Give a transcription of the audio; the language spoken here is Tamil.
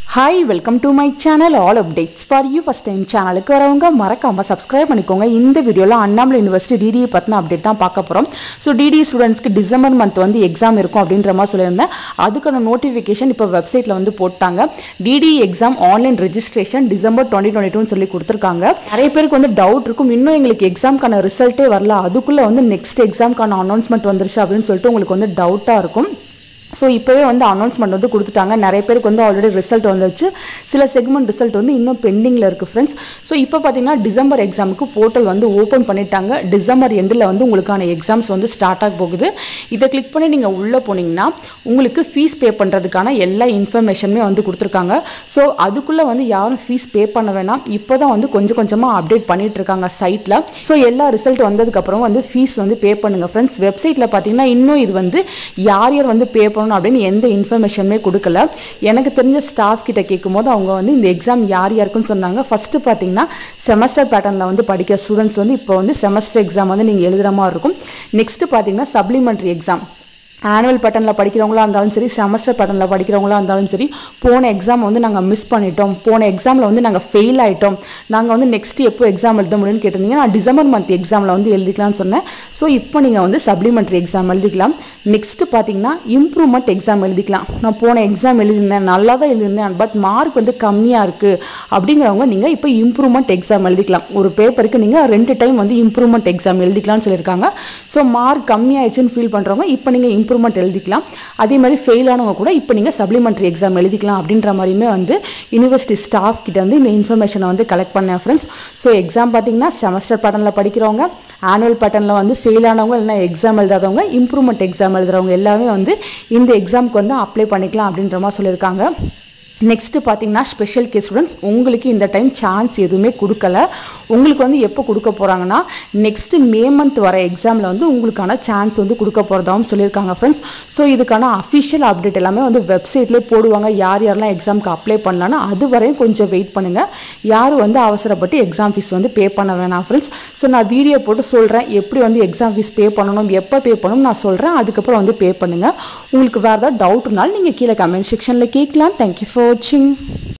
hi welcome to my channel all updates for you first time சேனலுக்கு வரவங்க மறக்காமல் சப்ஸ்கிரைப் பண்ணிக்கோங்க இந்த வீடியோவில் அண்ணாமலை யூனிவர்சிட்டி டிடிஏ பற்றின அப்டேட் தான் பார்க்க போகிறோம் ஸோ டிடி ஸ்டூடெண்ட்ஸ்க்கு டிசம்பர் மந்த் வந்து எக்ஸாம் இருக்கும் அப்படின்ற மாதிரி சொல்லியிருந்தேன் அதுக்கான நோட்டிஃபிகேஷன் இப்போ வெப்சைட்டில் வந்து போட்டாங்க DD exam online registration December twenty twenty டூன்னு சொல்லி கொடுத்துருக்காங்க நிறைய பேருக்கு வந்து டவுட் இருக்கும் இன்னும் எங்களுக்கு எக்ஸாம்க்கான ரிசல்ட்டே வரல அதுக்குள்ளே வந்து நெக்ஸ்ட் எக்ஸாம்க்கான அனௌன்ஸ்மெண்ட் வந்துருச்சு அப்படின்னு சொல்லிட்டு உங்களுக்கு வந்து டவுட்டாக இருக்கும் ஸோ இப்போவே வந்து அனௌன்ஸ்மெண்ட் வந்து கொடுத்துட்டாங்க நிறைய பேருக்கு வந்து ஆல்ரெடி ரிசல்ட் வந்துருச்சு சில செக்மெண்ட் ரிசல்ட் வந்து இன்னும் பெண்டிங்கில் இருக்குது ஃப்ரெண்ட்ஸ் ஸோ இப்போ பார்த்தீங்கன்னா டிசம்பர் எக்ஸாமுக்கு போர்ட்டல் வந்து ஓப்பன் பண்ணிட்டாங்க டிசம்பர் எண்டில் வந்து உங்களுக்கான எக்ஸாம்ஸ் வந்து ஸ்டார்ட் ஆக போகுது இதை கிளிக் பண்ணி நீங்கள் உள்ளே போனீங்கன்னா உங்களுக்கு ஃபீஸ் பே பண்ணுறதுக்கான எல்லா இன்ஃபர்மேஷனுமே வந்து கொடுத்துருக்காங்க ஸோ அதுக்குள்ளே வந்து யாரும் ஃபீஸ் பே பண்ண வேணாம் இப்போ தான் வந்து கொஞ்சம் கொஞ்சமாக அப்டேட் பண்ணிட்டு இருக்காங்க சைட்டில் ஸோ எல்லா ரிசல்ட் வந்ததுக்கப்புறம் வந்து ஃபீஸ் வந்து பே பண்ணுங்கள் ஃப்ரெண்ட்ஸ் வெப்சைட்டில் பார்த்தீங்கன்னா இன்னும் இது வந்து யார் யார் வந்து பே பண்ணணும் அப்படின்னு எந்த இன்ஃபர்மேஷனுமே கொடுக்கல எனக்கு தெரிஞ்ச ஸ்டாஃப் கிட்ட கேட்கும்போது அவங்க வந்து இந்த எக்ஸாம் யார் யாருக்குன்னு சொன்னாங்க ஃபஸ்ட்டு பார்த்தீங்கன்னா செமஸ்டர் பேட்டர்னில் வந்து படிக்கிற ஸ்டூடெண்ட்ஸ் வந்து இப்போ வந்து செமஸ்டர் எக்ஸாம் வந்து நீங்கள் எழுதுகிற மாதிரி இருக்கும் நெக்ஸ்ட்டு பார்த்தீங்கன்னா சப்ளிமெண்ட்ரி எக்ஸாம் ஆனுவல் பேட்டர்னில் படிக்கிறவங்களா இருந்தாலும் சரி செமஸ்டர் பேட்டர்னில் படிக்கிறவங்களா இருந்தாலும் சரி போன எக்ஸாம் வந்து நாங்கள் மிஸ் பண்ணிட்டோம் போன எக்ஸாமில் வந்து நாங்கள் ஃபெயில் ஆகிட்டோம் நாங்கள் வந்து நெக்ஸ்ட் எப்போ எக்ஸாம் எழுத முடியும்னு கேட்டிருந்தீங்க நான் டிசம்பர் மந்த் எக்ஸாமில் வந்து எழுதிக்கலாம்னு சொன்னேன் ஸோ இப்போ நீங்கள் வந்து சப்ளிமெண்ட்ரி எக்ஸாம் எழுதிக்கலாம் நெக்ஸ்ட்டு பார்த்தீங்கன்னா இம்ப்ரூவ்மெண்ட் எக்ஸாம் எழுதிக்கலாம் நான் போன எக்ஸாம் எழுதியிருந்தேன் நல்லா தான் எழுதியிருந்தேன் பட் மார்க் வந்து கம்மியாக இருக்குது அப்படிங்கிறவங்க நீங்கள் இப்போ இம்ப்ரூவ்மெண்ட் எக்ஸாம் எழுதிக்கலாம் ஒரு பேப்பருக்கு நீங்கள் ரெண்டு டைம் வந்து இம்ப்ரூவ்மெண்ட் எக்ஸாம் எழுதிக்கலாம்னு சொல்லியிருக்காங்க ஸோ மார்க் கம்மியாயிடுச்சுன்னு ஃபீல் பண்ணுறவங்க இப்போ நீங்கள் இம்ப்ரூவ்மெண்ட் எழுதிக்கலாம் அதே மாதிரி ஃபெயில் ஆனவங்க கூட இப்போ நீங்கள் சப்ளிமெண்ட்ரி எக்ஸாம் எழுதிக்கலாம் அப்படின்ற மாதிரியுமே வந்து யூனிவர்சிட்டி ஸ்டாஃப் கிட்ட வந்து இந்த இன்ஃபர்மேஷனை வந்து கலெக்ட் பண்ணேன் ஃப்ரெண்ட்ஸ் ஸோ எக்ஸாம் பார்த்தீங்கன்னா செமஸ்டர் பேட்டர்னில் படிக்கிறவங்க ஆனுவல் பேட்டர்னில் வந்து ஃபெயில் ஆனவங்க இல்லைனா எக்ஸாம் எழுதாதவங்க இம்ப்ரூவ்மெண்ட் எக்ஸாம் எழுதுறவங்க எல்லாமே வந்து இந்த எக்ஸாமுக்கு வந்து அப்ளை பண்ணிக்கலாம் அப்படின்ற மாதிரி சொல்லியிருக்காங்க நெக்ஸ்ட்டு பார்த்தீங்கன்னா ஸ்பெஷல் கேஸ் ஸ்டூடெண்ட்ஸ் உங்களுக்கு இந்த டைம் சான்ஸ் எதுவுமே கொடுக்கல உங்களுக்கு வந்து எப்போ கொடுக்க போகிறாங்கன்னா நெக்ஸ்ட்டு மே மந்த் வர எக்ஸாமில் வந்து உங்களுக்கான சான்ஸ் வந்து கொடுக்க போகிறதாவும் சொல்லியிருக்காங்க ஃப்ரெண்ட்ஸ் ஸோ இதுக்கான அஃபிஷியல் அப்டேட் எல்லாமே வந்து வெப்சைட்லேயே போடுவாங்க யார் யாரெல்லாம் எக்ஸாமுக்கு அப்ளை பண்ணலான்னா அது வரையும் கொஞ்சம் வெயிட் பண்ணுங்கள் யாரும் வந்து அவசரப்பட்டு எக்ஸாம் ஃபீஸ் வந்து பே பண்ண வேணாம் ஃப்ரெண்ட்ஸ் ஸோ நான் வீடியோ போட்டு சொல்கிறேன் எப்படி வந்து எக்ஸாம் ஃபீஸ் பே பண்ணணும் எப்போ பே பண்ணணும் நான் சொல்கிறேன் அதுக்கப்புறம் வந்து பே பண்ணுங்கள் உங்களுக்கு வேறு ஏதாவது டவுட்னாலும் நீங்கள் கீழே கமெண்ட் செக்ஷனில் கேட்கலாம் தேங்க்யூ ஃபார் வாட்சிங்